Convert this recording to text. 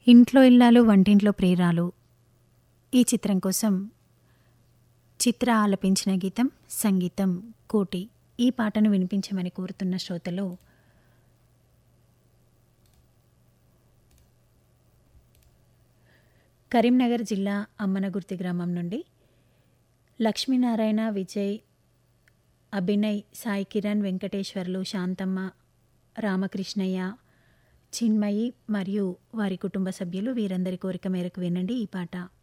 ఇంట్లో ఇల్లాలు వంటింట్లో ప్రియురాలు ఈ చిత్రం కోసం చిత్ర ఆలపించిన గీతం సంగీతం కోటి ఈ పాటను వినిపించమని కోరుతున్న శ్రోతలు కరీంనగర్ జిల్లా అమ్మనగుర్తి గ్రామం నుండి లక్ష్మీనారాయణ విజయ్ అభినయ్ సాయి కిరణ్ వెంకటేశ్వర్లు శాంతమ్మ రామకృష్ణయ్య చిన్మయి మరియు వారి కుటుంబ సభ్యులు వీరందరి కోరిక మేరకు వినండి ఈ పాట